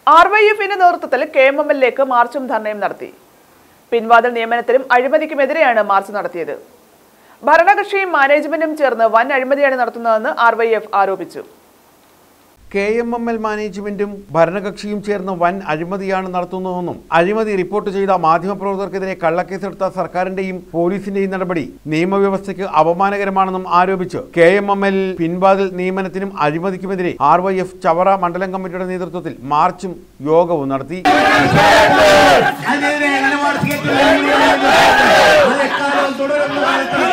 R Y എഫിന്റെ നേതൃത്വത്തിൽ K M M എല്ലിലേക്ക് മാർച്ചും ധർണയും നടത്തി പിൻവാതിൽ നിയമനത്തിനും അഴിമതിക്കുമെതിരെയാണ് മാർച്ച് നടത്തിയത് ഭരണകക്ഷിയും മാനേജ്മെന്റും ചേർന്ന് വൻ അഴിമതിയാണ് നടത്തുന്നതെന്ന് ആർ വൈ എഫ് ആരോപിച്ചു കെ എം എം എൽ മാനേജ്മെന്റും ഭരണകക്ഷിയും ചേർന്ന് വൻ അഴിമതിയാണ് നടത്തുന്നതെന്നും അഴിമതി റിപ്പോർട്ട് ചെയ്ത മാധ്യമപ്രവർത്തകർക്കെതിരെ കള്ളക്കേസെടുത്ത സർക്കാരിന്റെയും പോലീസിന്റെയും നടപടി നിയമവ്യവസ്ഥയ്ക്ക് അപമാനകരമാണെന്നും ആരോപിച്ച് കെ എം എം എൽ പിൻവാതിൽ നിയമനത്തിനും അഴിമതിക്കുമെതിരെ ആർ വൈ എഫ് ചവറ മണ്ഡലം കമ്മിറ്റിയുടെ നേതൃത്വത്തിൽ മാർച്ചും യോഗവും നടത്തി അതിനെതിരെ നിലപാട് സ്വീകരിക്കുന്ന മഴക്കാലം തുടരുന്ന കാലത്ത്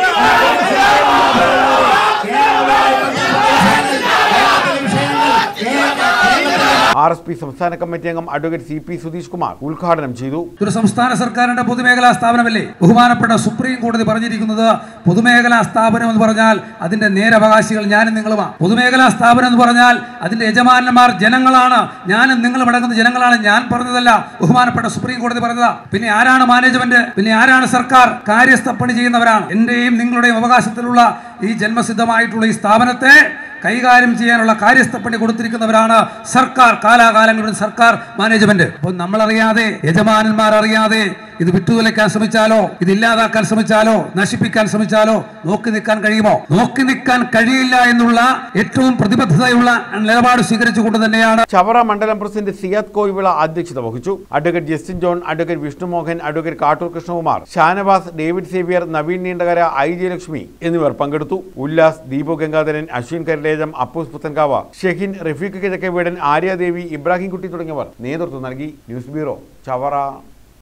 ആർ എസ് പി സംസ്ഥാന കമ്മിറ്റി അംഗം advocate C P Sudheesh Kumar ഉദ്ഘാടനം ചെയ്തു ഒരു സംസ്ഥാന സർക്കാരിന്റെ പൊതുമേഖലാ സ്ഥാപനമല്ലേ ബഹുമാനപ്പെട്ട സുപ്രീം കോടതി പറഞ്ഞിരിക്കുന്നത് പൊതുമേഖലാ സ്ഥാപനം എന്ന് പറഞ്ഞാൽ അതിന്റെ നേരവകാശികൾ ഞാനും നിങ്ങളുമാണ് പൊതുമേഖലാ സ്ഥാപനം എന്ന് പറഞ്ഞാൽ അതിന്റെ യജമാനന്മാർ ജനങ്ങളാണ് ഞാനും നിങ്ങളും അടങ്ങുന്ന ജനങ്ങളാണ് ഞാൻ പറഞ്ഞതല്ല ബഹുമാനപ്പെട്ട സുപ്രീം കോടതി പറഞ്ഞതാ പിന്നെ ആരാണ് മാനേജ്മെന്റ് പിന്നെ ആരാണ് സർക്കാർ കാര്യസ്ഥപ്പണി ചെയ്യുന്നവരാണ് എന്റെയും നിങ്ങളുടെയും അവകാശത്തിലുള്ള ഈ ജന്മസിദ്ധമായിട്ടുള്ള ഈ സ്ഥാപനത്തെ കൈകാര്യം ചെയ്യാനുള്ള കാര്യസ്ഥപ്പണി കൊടുത്തിരിക്കുന്നവരാണ് സർക്കാർ കാലാകാലങ്ങളുടെ സർക്കാർ മാനേജ്മെന്റ് അപ്പോൾ നമ്മളറിയാതെ യജമാനന്മാർ അറിയാതെ ഇത് വിട്ടുതുലയ്ക്കാൻ ശ്രമിച്ചാലോ ഇത് ഇല്ലാതാക്കാൻ ശ്രമിച്ചാലോ നശിപ്പിക്കാൻ ശ്രമിച്ചാലോ നോക്കി നിൽക്കാൻ കഴിയുമോ നോക്കി നിൽക്കാൻ കഴിയില്ല എന്നുള്ള ഏറ്റവും പ്രതിബദ്ധതയുള്ള നിലപാട് സ്വീകരിച്ചുകൊണ്ട് തന്നെയാണ് ചവറ മണ്ഡലം പ്രസിഡന്റ് സിയാദ് കോയിവിള അധ്യക്ഷത വഹിച്ചു advocate Justin John advocate Vishnumohan advocate Kattoor Krishnakumar Shanavas David Xavier Naveen Neendakara I Jayalakshmi എന്നിവർ പങ്കെടുത്തു ഉല്ലാസ് ദീപു ഗംഗാധരൻ അശ്വിൻ കരലേജം അപ്പൂസ് പുത്തൻകാവ ഷെഹിൻ റഫീഖ് കിഴക്കേവീടൻ ആര്യാദേവി ഇബ്രാഹിം കുട്ടി തുടങ്ങിയവർ നേതൃത്വം നൽകി ന്യൂസ് ബ്യൂറോ ചവറ